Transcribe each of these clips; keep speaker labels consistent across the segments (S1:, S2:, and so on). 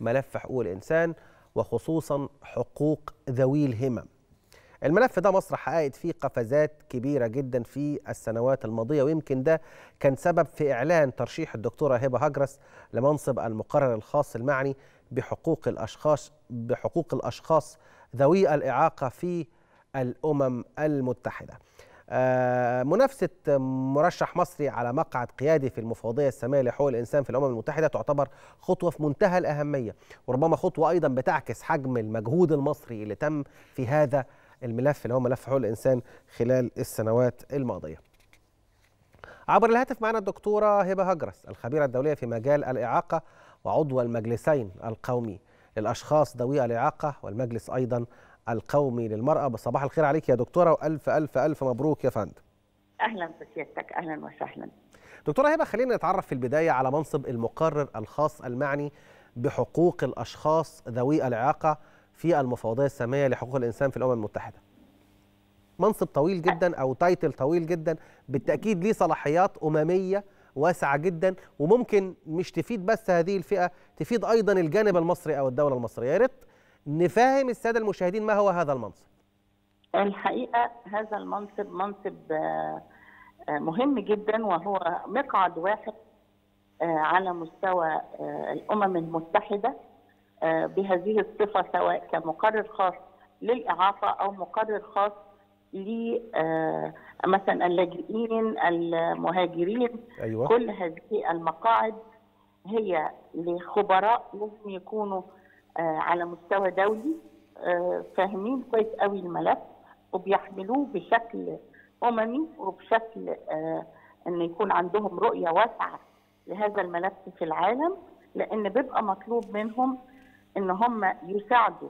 S1: ملف حقوق الإنسان وخصوصا حقوق ذوي الهمم الملف ده مصر حققت فيه قفزات كبيرة جدا في السنوات الماضية ويمكن ده كان سبب في إعلان ترشيح الدكتورة هبة هجرس لمنصب المقرر الخاص المعني بحقوق الأشخاص بحقوق الأشخاص ذوي الإعاقة في الأمم المتحدة آه، منافسة مرشح مصري على مقعد قيادي في المفوضية السامية لحقوق الإنسان في الأمم المتحدة تعتبر خطوة في منتهى الأهمية وربما خطوة أيضا بتعكس حجم المجهود المصري اللي تم في هذا الملف اللي هو ملف حقوق الإنسان خلال السنوات الماضية عبر الهاتف معنا الدكتورة هبة هجرس الخبيرة الدولية في مجال الإعاقة وعضو المجلسين القومي للأشخاص ذوي الإعاقة والمجلس أيضا القومي للمرأة بصباح الخير عليك يا دكتورة وألف ألف ألف مبروك يا فندم
S2: اهلا بسيادتك اهلا وسهلا
S1: دكتورة هبة خلينا نتعرف في البداية على منصب المقرر الخاص المعني بحقوق الأشخاص ذوي الإعاقة في المفوضية السامية لحقوق الإنسان في الأمم المتحدة منصب طويل جدا أو تايتل طويل جدا بالتأكيد ليه صلاحيات أممية واسعة جدا وممكن مش تفيد بس هذه الفئة تفيد أيضا الجانب المصري أو الدولة المصرية يا ريت نفهم السادة المشاهدين ما هو هذا المنصب
S2: الحقيقه هذا المنصب منصب آه، آه، مهم جدا وهو مقعد واحد آه، على مستوى آه، الامم المتحده آه، بهذه الصفه سواء كمقرر خاص للاعاقه او مقرر خاص ل آه، مثلا اللاجئين المهاجرين
S1: أيوة
S2: كل هذه المقاعد هي لخبراء لازم يكونوا آه، على مستوى دولي آه، فاهمين كويس قوي الملف وبيحملوه بشكل اممي وبشكل آه، ان يكون عندهم رؤيه واسعه لهذا الملف في العالم لان بيبقى مطلوب منهم ان هم يساعدوا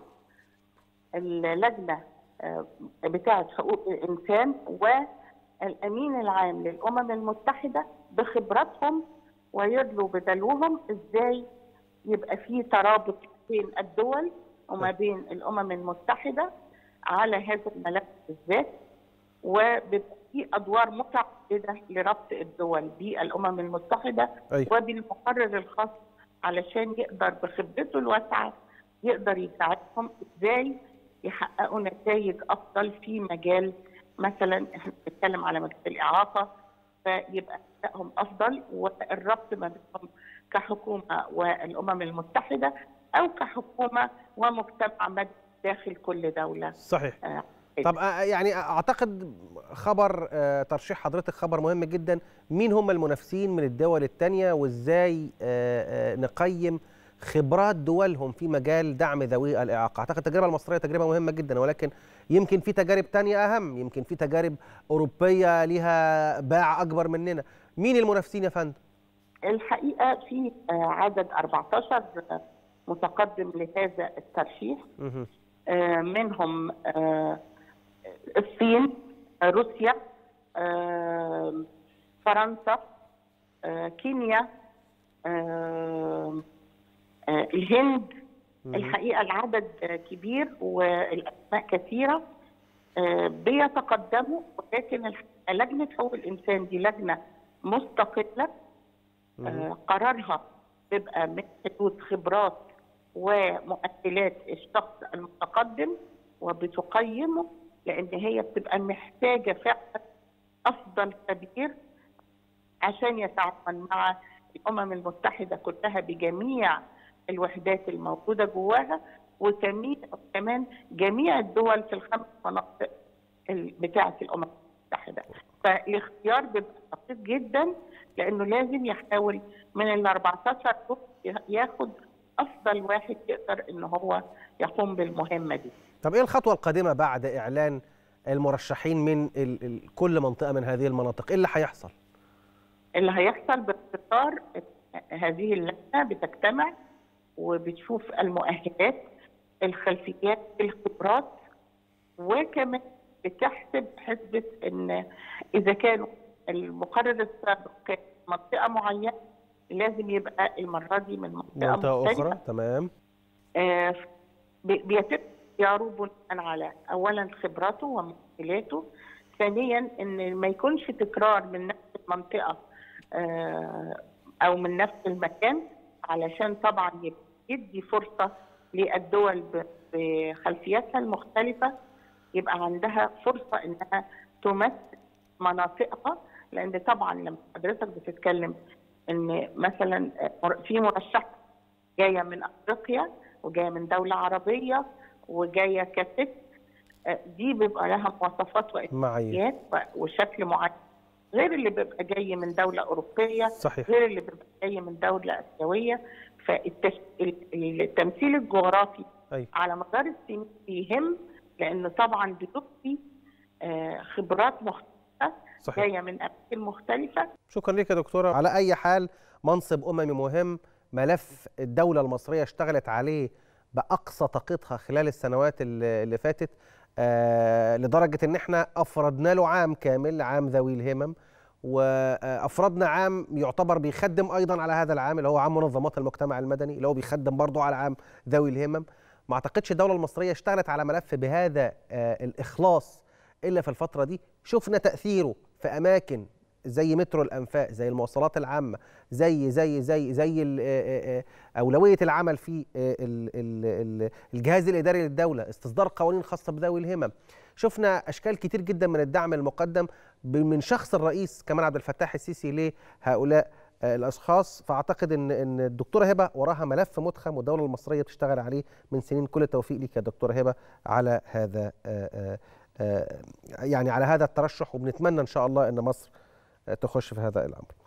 S2: اللجنه آه، بتاعه حقوق الانسان والامين العام للامم المتحده بخبراتهم ويدلوا بدلوهم ازاي يبقى في ترابط بين الدول وما بين الامم المتحده على هذا الملف بالذات وبيبقى في ادوار متعدده لربط الدول بالامم المتحده
S1: أيوة.
S2: وبالمقرر الخاص علشان يقدر بخبرته الواسعه يقدر يساعدهم ازاي يحققوا نتائج افضل في مجال مثلا احنا بنتكلم على مجال الاعاقه فيبقى ادائهم افضل والربط ما بينهم كحكومه والامم المتحده او كحكومه ومجتمع مدني داخل كل دوله
S1: صحيح
S2: آه،
S1: طب آه، يعني اعتقد خبر آه، ترشيح حضرتك خبر مهم جدا مين هم المنافسين من الدول الثانيه وازاي آه، آه، نقيم خبرات دولهم في مجال دعم ذوي الاعاقه اعتقد التجربه المصريه تجربه مهمه جدا ولكن يمكن في تجارب تانية اهم يمكن في تجارب اوروبيه ليها باع اكبر مننا مين المنافسين يا فندم
S2: الحقيقه في آه، عدد 14 متقدم لهذا الترشيح
S1: مهم.
S2: آه، منهم آه، الصين آه، روسيا آه، فرنسا آه، كينيا آه، آه، الهند الحقيقه العدد آه، كبير والاسماء كثيره آه، بيتقدموا ولكن الحقيقة لجنه حقوق الانسان دي لجنه مستقله آه، قرارها بيبقى من حدود خبرات ومؤهلات الشخص المتقدم وبتقيمه لان هي بتبقى محتاجه فعلا افضل خبير عشان يتعاون مع الامم المتحده كلها بجميع الوحدات الموجوده جواها وكمي- وكمان جميع الدول في الخمس مناطق ال- بتاعه الامم المتحده فالاختيار بيبقى بسيط جدا لانه لازم يحاول من ال 14 دول ياخد افضل واحد يقدر ان هو يقوم بالمهمه دي
S1: طب ايه الخطوه القادمه بعد اعلان المرشحين من ال ال كل منطقه من هذه المناطق ايه اللي هيحصل
S2: اللي هيحصل باختصار هذه اللجنه بتجتمع وبتشوف المؤهلات الخلفيات الخبرات وكمان بتحسب حسبه ان اذا كانوا المقرر السابق كان منطقه معينه لازم يبقى المره دي من منطقه,
S1: منطقه
S2: مختلفة.
S1: اخرى تمام
S2: آه، بي- بيتم اختياره بناء على اولا خبراته ومؤهلاته ثانيا ان ما يكونش تكرار من نفس المنطقه آه، او من نفس المكان علشان طبعا يبقى يدي فرصه للدول ب- بخلفياتها المختلفه يبقى عندها فرصه انها تمثل مناطقها لان طبعا لما حضرتك بتتكلم ان مثلا في مرشحه جايه من افريقيا وجايه من دوله عربيه وجايه كست دي بيبقى لها مواصفات
S1: معايير
S2: وإمكانيات وشكل معين غير اللي بيبقى جاي من دوله اوروبيه
S1: صحيح
S2: غير اللي بيبقى جاي من دوله اسيويه فالتمثيل الجغرافي
S1: أيوة.
S2: على مدار السنين بيهم لانه طبعا بتبقي آه، خبرات مختلفه
S1: صحيح
S2: جايه من اماكن مختلفه
S1: شكرا لك يا دكتوره على اي حال منصب اممي مهم ملف الدوله المصريه اشتغلت عليه باقصى طاقتها خلال السنوات اللي اللي فاتت آه لدرجه ان احنا افردنا له عام كامل عام ذوي الهمم وافردنا عام يعتبر بيخدم ايضا على هذا العام اللي هو عام منظمات المجتمع المدني اللي هو بيخدم برضه على عام ذوي الهمم ما اعتقدش الدوله المصريه اشتغلت على ملف بهذا آه الاخلاص الا في الفتره دي شفنا تاثيره في اماكن زي مترو الانفاق زي المواصلات العامه زي زي زي زي ال- آه، آه، آه، اولويه العمل في آه، ال- ال- ال- الجهاز الاداري للدوله استصدار قوانين خاصه بذوي الهمم شفنا اشكال كتير جدا من الدعم المقدم ب- من شخص الرئيس كمال عبد الفتاح السيسي لهؤلاء آه، الاشخاص فاعتقد ان ان الدكتوره هبه وراها ملف متخم والدوله المصريه بتشتغل عليه من سنين كل التوفيق ليك يا دكتوره هبه على هذا آه، آه، آه، يعني على هذا الترشح وبنتمنى ان شاء الله ان مصر آه، تخش في هذا الامر